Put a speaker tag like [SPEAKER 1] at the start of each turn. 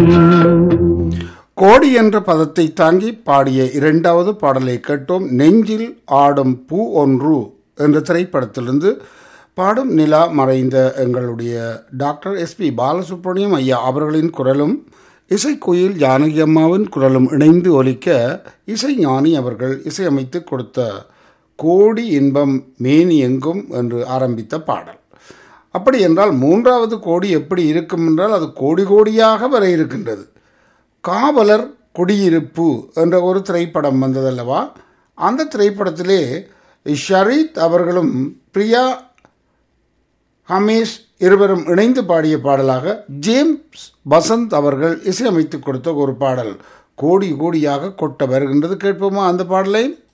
[SPEAKER 1] கோடி என்ற பதத்தை தாங்கி பாடிய இரண்டாவது பாடலை கேட்டோம் நெஞ்சில் ஆடும் பூ ஒன்று என்ற திரைப்படத்திலிருந்து பாடும் நிலா மறைந்த எங்களுடைய டாக்டர் எஸ்பி பாலசுப்ரமணியம் ஐயா அவர்களின் குரலும் இசைக்குயில் ஜானகி அம்மாவின் குரலும் இணைந்து ஒலிக்க இசை ஞானி அவர்கள் இசையமைத்து கொடுத்த கோடி இன்பம் மேனி எங்கும் என்று ஆரம்பித்த பாடல் அப்படி என்றால் மூன்றாவது கோடி எப்படி இருக்கும் என்றால் அது கோடி கோடியாக வர இருக்கின்றது காவலர் குடியிருப்பு என்ற ஒரு திரைப்படம் வந்ததல்லவா அந்த திரைப்படத்திலே ஷரீத் அவர்களும் பிரியா ஹமேஷ் இருவரும் இணைந்து பாடிய பாடலாக ஜேம்ஸ் வசந்த் அவர்கள் இசையமைத்து கொடுத்த ஒரு பாடல் கோடி கோடியாக கொட்ட வருகின்றது கேட்போமா அந்த பாடலை